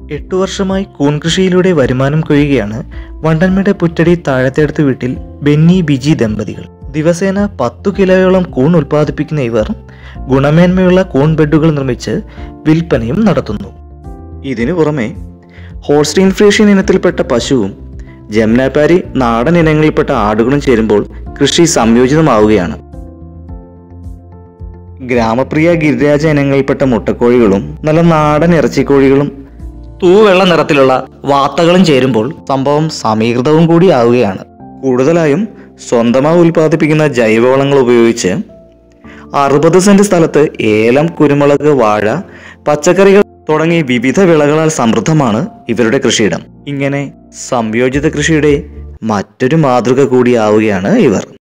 എട്ടു വർഷമായി കൂൺ കൃഷിയിലൂടെ വരുമാനം കൊയ്യുകയാണ് വണ്ടൻമേട് പുറ്റടി താഴത്തേടത്ത് വീട്ടിൽ ബെന്നി ബിജി ദമ്പതികൾ ദിവസേന പത്തു കിലോയോളം കൂൺ ഉൽപ്പാദിപ്പിക്കുന്ന ഇവർ ഗുണമേന്മയുള്ള കൂൺ ബെഡുകൾ നിർമ്മിച്ച് വിൽപ്പനയും നടത്തുന്നു ഇതിനു പുറമെ ഹോൾസ്റ്റീൻ ഫ്രീഷ്യൻ ഇനത്തിൽപ്പെട്ട പശുവും ജംനാപാരി നാടൻ ഇനങ്ങളിൽപ്പെട്ട ആടുകളും ചേരുമ്പോൾ കൃഷി സംയോജിതമാവുകയാണ് ഗ്രാമപ്രിയ ഗിരിരാജ ഇനങ്ങളിൽപ്പെട്ട മുട്ടക്കോഴികളും നല്ല നാടൻ ഇറച്ചിക്കോഴികളും തൂവെള്ള നിറത്തിലുള്ള വാത്തകളും ചേരുമ്പോൾ സംഭവം സമീകൃതവും കൂടി ആവുകയാണ് കൂടുതലായും സ്വന്തമായി ഉൽപ്പാദിപ്പിക്കുന്ന ജൈവവളങ്ങൾ ഉപയോഗിച്ച് അറുപത് സെന്റ് സ്ഥലത്ത് ഏലം കുരുമുളക് വാഴ പച്ചക്കറികൾ തുടങ്ങി വിവിധ വിളകളാൽ സമൃദ്ധമാണ് ഇവരുടെ കൃഷിയിടം ഇങ്ങനെ സംയോജിത കൃഷിയുടെ മറ്റൊരു മാതൃക കൂടിയാവുകയാണ് ഇവർ